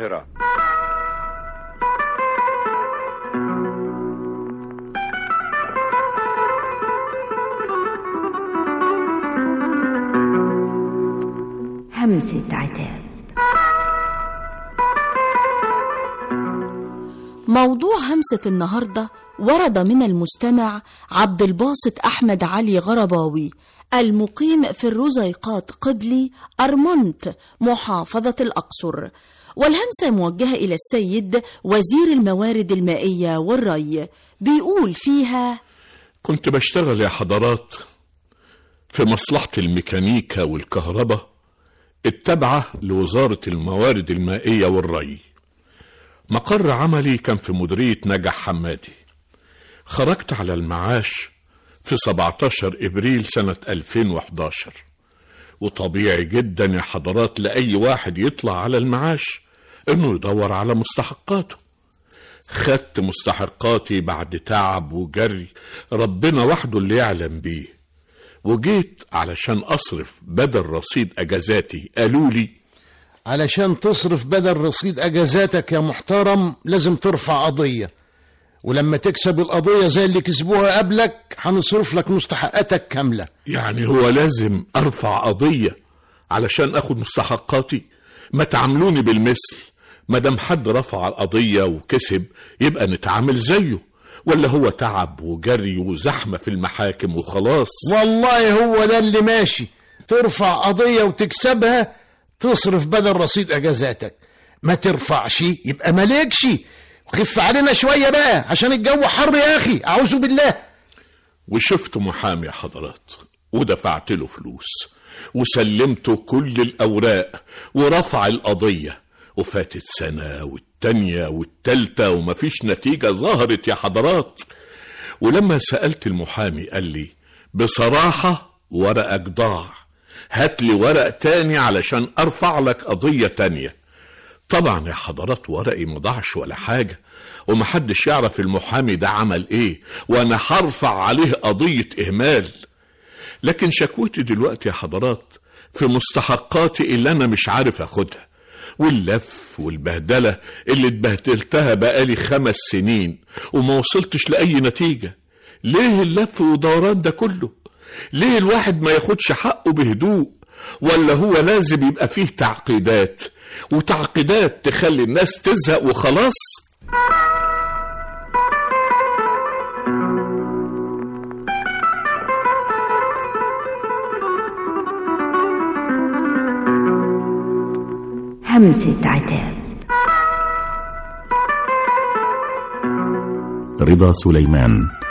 القاهرة همسة عتاب موضوع همسة النهاردة ورد من المستمع عبد الباسط أحمد علي غرباوي المقيم في الرزيقات قبلي أرمنت محافظة الأقصر والهمسة موجهة إلى السيد وزير الموارد المائية والري بيقول فيها كنت بشتغل يا حضرات في مصلحة الميكانيكا والكهرباء التابعة لوزارة الموارد المائية والري مقر عملي كان في مديرية نجح حمادي خرجت على المعاش في 17 إبريل سنة 2011 وطبيعي جدا يا حضرات لأي واحد يطلع على المعاش إنه يدور على مستحقاته خدت مستحقاتي بعد تعب وجري ربنا وحده اللي يعلم بيه وجيت علشان أصرف بدل رصيد أجازاتي قالوا لي علشان تصرف بدل رصيد اجازاتك يا محترم لازم ترفع قضية ولما تكسب القضية زي اللي كسبوها قبلك هنصرف لك مستحقاتك كاملة يعني هو لازم أرفع قضية علشان أخد مستحقاتي ما تعاملوني بالمثل ما دام حد رفع القضية وكسب يبقى نتعامل زيه ولا هو تعب وجري وزحمة في المحاكم وخلاص والله هو ده اللي ماشي ترفع قضية وتكسبها تصرف بدل رصيد اجازاتك ما ترفعش يبقى مالكش خف علينا شوية بقى عشان الجو حر يا أخي أعوذ بالله وشفت محامي حضرات ودفعت له فلوس وسلمته كل الأوراق ورفع القضية وفاتت سنة والتانية والتالتة ومفيش نتيجة ظهرت يا حضرات ولما سألت المحامي قال لي بصراحة ورقك ضاع هات لي ورق تاني علشان أرفع لك قضية تانية طبعا يا حضرات ورقي ما ضاعش ولا حاجة ومحدش يعرف المحامي ده عمل ايه وانا هرفع عليه قضية اهمال لكن شكوتي دلوقتي يا حضرات في مستحقاتي اللي انا مش عارف اخدها واللف والبهدلة اللي اتبهدلتها بقالي خمس سنين وما وصلتش لأي نتيجة ليه اللف ودوران ده كله ليه الواحد ما ياخدش حقه بهدوء ولا هو لازم يبقى فيه تعقيدات وتعقيدات تخلي الناس تزهق وخلاص همسة عتاب رضا سليمان